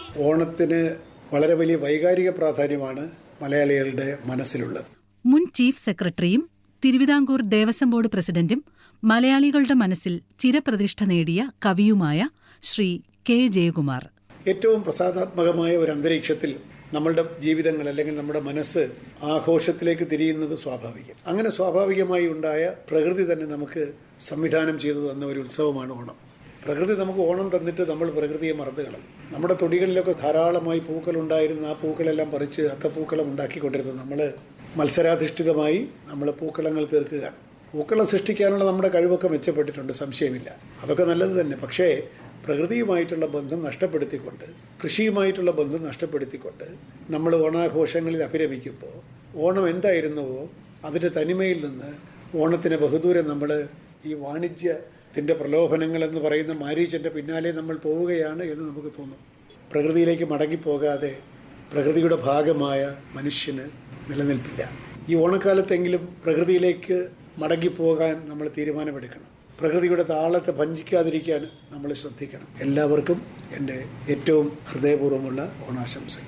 ഓണത്തിന് വളരെ വലിയ വൈകാരിക പ്രാധാന്യമാണ് മലയാളികളുടെ മനസ്സിലുള്ളത് മുൻ ചീഫ് സെക്രട്ടറിയും തിരുവിതാംകൂർ ദേവസ്വം ബോർഡ് പ്രസിഡന്റും മലയാളികളുടെ മനസ്സിൽ ചിരപ്രതിഷ്ഠ നേടിയ കവിയുമായ ശ്രീ കെ ജയകുമാർ ഏറ്റവും പ്രസാദാത്മകമായ ഒരു അന്തരീക്ഷത്തിൽ നമ്മളുടെ ജീവിതങ്ങൾ അല്ലെങ്കിൽ നമ്മുടെ മനസ്സ് ആഘോഷത്തിലേക്ക് തിരിയുന്നത് സ്വാഭാവികം അങ്ങനെ സ്വാഭാവികമായി ഉണ്ടായ പ്രകൃതി തന്നെ നമുക്ക് സംവിധാനം ചെയ്തു തന്ന ഒരു ഉത്സവമാണ് ഓണം പ്രകൃതി നമുക്ക് ഓണം തന്നിട്ട് നമ്മൾ പ്രകൃതിയെ മറന്നു കളഞ്ഞു നമ്മുടെ തൊടികളിലൊക്കെ ധാരാളമായി പൂക്കൾ ഉണ്ടായിരുന്ന ആ പൂക്കളെല്ലാം പറിച്ച് അത്തപ്പൂക്കളം ഉണ്ടാക്കിക്കൊണ്ടിരുന്നത് നമ്മൾ മത്സരാധിഷ്ഠിതമായി നമ്മൾ പൂക്കളങ്ങൾ തീർക്കുകയാണ് പൂക്കളം സൃഷ്ടിക്കാനുള്ള നമ്മുടെ കഴിവൊക്കെ മെച്ചപ്പെട്ടിട്ടുണ്ട് സംശയമില്ല അതൊക്കെ നല്ലത് തന്നെ പക്ഷേ പ്രകൃതിയുമായിട്ടുള്ള ബന്ധം നഷ്ടപ്പെടുത്തിക്കൊണ്ട് കൃഷിയുമായിട്ടുള്ള ബന്ധം നഷ്ടപ്പെടുത്തിക്കൊണ്ട് നമ്മൾ ഓണാഘോഷങ്ങളിൽ അഭിരമിക്കുമ്പോൾ ഓണം എന്തായിരുന്നുവോ അതിൻ്റെ തനിമയിൽ നിന്ന് ഓണത്തിന് ബഹുദൂരം നമ്മൾ ഈ വാണിജ്യത്തിൻ്റെ പ്രലോഭനങ്ങൾ എന്ന് പറയുന്ന മാരീച്ചൻ്റെ പിന്നാലെ നമ്മൾ പോവുകയാണ് എന്ന് നമുക്ക് തോന്നും പ്രകൃതിയിലേക്ക് മടങ്ങിപ്പോകാതെ പ്രകൃതിയുടെ ഭാഗമായ മനുഷ്യന് നിലനിൽപ്പില്ല ഈ ഓണക്കാലത്തെങ്കിലും പ്രകൃതിയിലേക്ക് മടങ്ങിപ്പോകാൻ നമ്മൾ തീരുമാനമെടുക്കണം പ്രകൃതിയുടെ താളത്തെ ഭഞ്ചിക്കാതിരിക്കാൻ നമ്മൾ ശ്രദ്ധിക്കണം എല്ലാവർക്കും എൻ്റെ ഏറ്റവും ഹൃദയപൂർവ്വമുള്ള ഓണാശംസകൾ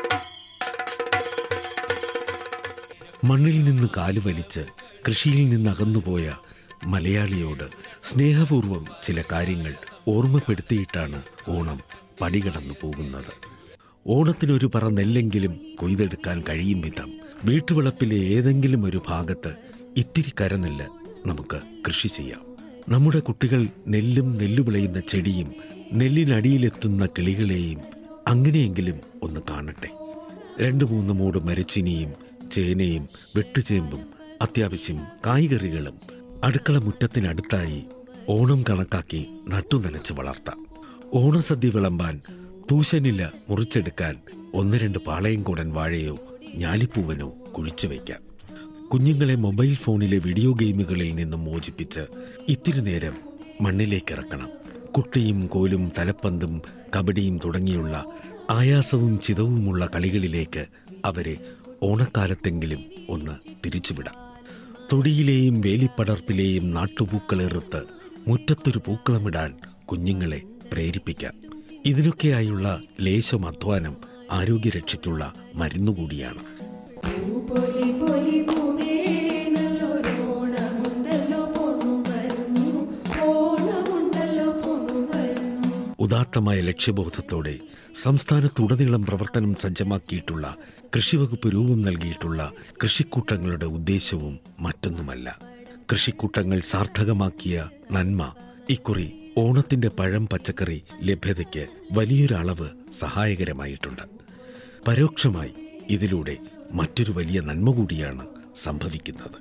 മണ്ണിൽ നിന്ന് കാലുവലിച്ച് കൃഷിയിൽ നിന്ന് അകന്നുപോയ മലയാളിയോട് സ്നേഹപൂർവം ചില കാര്യങ്ങൾ ഓർമ്മപ്പെടുത്തിയിട്ടാണ് ഓണം പടികടന്നു പോകുന്നത് ഓണത്തിനൊരു പറ നെല്ലെങ്കിലും കൊയ്തെടുക്കാൻ കഴിയും വിധം വീട്ടുവളപ്പിലെ ഏതെങ്കിലും ഒരു ഭാഗത്ത് ഇത്തിരി കരനെല്ല് നമുക്ക് കൃഷി ചെയ്യാം നമ്മുടെ കുട്ടികൾ നെല്ലും നെല്ലു വിളയുന്ന ചെടിയും നെല്ലിനടിയിലെത്തുന്ന കിളികളെയും അങ്ങനെയെങ്കിലും ഒന്ന് കാണട്ടെ രണ്ടു മൂന്ന് മൂട് മരച്ചിനിയും ചേനയും വെട്ടുചേമ്പും അത്യാവശ്യം കായ്കറികളും അടുക്കള മുറ്റത്തിനടുത്തായി ഓണം കണക്കാക്കി നട്ടുനനച്ച് വളർത്താം ഓണസദ്യ വിളമ്പാൻ തൂശനില മുറിച്ചെടുക്കാൻ ഒന്ന് രണ്ട് പാളയംകൂടൻ വാഴയോ ഞാലിപ്പൂവനോ കുഴിച്ചു വയ്ക്കാം കുഞ്ഞുങ്ങളെ മൊബൈൽ ഫോണിലെ വീഡിയോ ഗെയിമുകളിൽ നിന്നും മോചിപ്പിച്ച് ഇത്തിരി നേരം മണ്ണിലേക്കിറക്കണം കുട്ടിയും കോലും തലപ്പന്തും കബഡിയും തുടങ്ങിയുള്ള ആയാസവും ചിതവുമുള്ള കളികളിലേക്ക് അവരെ ഓണക്കാലത്തെങ്കിലും ഒന്ന് തിരിച്ചുവിടാം തൊടിയിലെയും വേലിപ്പടർപ്പിലെയും നാട്ടുപൂക്കളെറുത്ത് മുറ്റത്തൊരു പൂക്കളമിടാൻ കുഞ്ഞുങ്ങളെ പ്രേരിപ്പിക്കാം ഇതിനൊക്കെയായുള്ള ലേശം അധ്വാനം ആരോഗ്യരക്ഷയ്ക്കുള്ള മരുന്നുകൂടിയാണ് പൊലി പൊലി പൂവേ നല്ലൊരോണമുണ്ടല്ലോ പോന്നു വരുന്നു ഓണമുണ്ടല്ലോ പോന്നു വരുന്നു ഉദാത്തമായ ലക്ഷ്യബോധത്തോടെ സംസ്ഥാനത്തുടനീളം പ്രവർത്തനം സജ്ജമാക്കിയിട്ടുള്ള കൃഷിവകുപ്പ് രൂപം നൽകിയിട്ടുള്ള കൃഷിക്കൂട്ടങ്ങളുടെ ഉദ്ദേശവും മറ്റൊന്നുമല്ല കൃഷിക്കൂട്ടങ്ങൾ സാർത്ഥകമാക്കിയ നന്മ ഇക്കുറി ഓണത്തിന്റെ പഴം പച്ചക്കറി ലഭ്യതയ്ക്ക് വലിയൊരളവ് സഹായകരമായിട്ടുണ്ട് പരോക്ഷമായി ഇതിലൂടെ മറ്റൊരു വലിയ നന്മ കൂടിയാണ് സംഭവിക്കുന്നത്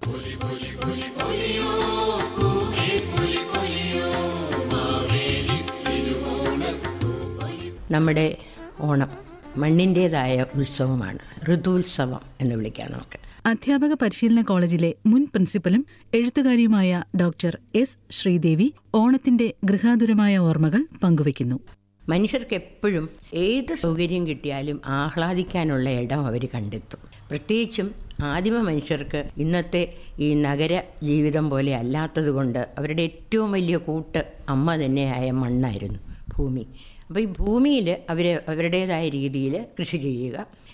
നമ്മുടെ ഓണം മണ്ണിൻ്റേതായ ഉത്സവമാണ് ഋതുത്സവം എന്ന് വിളിക്കാം നമുക്ക് അധ്യാപക പരിശീലന കോളേജിലെ മുൻ പ്രിൻസിപ്പലും എഴുത്തുകാരിയുമായ ഡോക്ടർ എസ് ശ്രീദേവി ഓണത്തിന്റെ ഗൃഹാതുരമായ ഓർമ്മകൾ പങ്കുവയ്ക്കുന്നു മനുഷ്യർക്ക് എപ്പോഴും ഏത് സൗകര്യം കിട്ടിയാലും ആഹ്ലാദിക്കാനുള്ള ഇടം അവർ കണ്ടെത്തും പ്രത്യേകിച്ചും ആദിമ മനുഷ്യർക്ക് ഇന്നത്തെ ഈ നഗര ജീവിതം പോലെ അല്ലാത്തത് കൊണ്ട് അവരുടെ ഏറ്റവും വലിയ കൂട്ട് അമ്മ തന്നെയായ മണ്ണായിരുന്നു ഭൂമി അപ്പോൾ ഈ ഭൂമിയിൽ അവർ അവരുടേതായ രീതിയിൽ കൃഷി ചെയ്യുക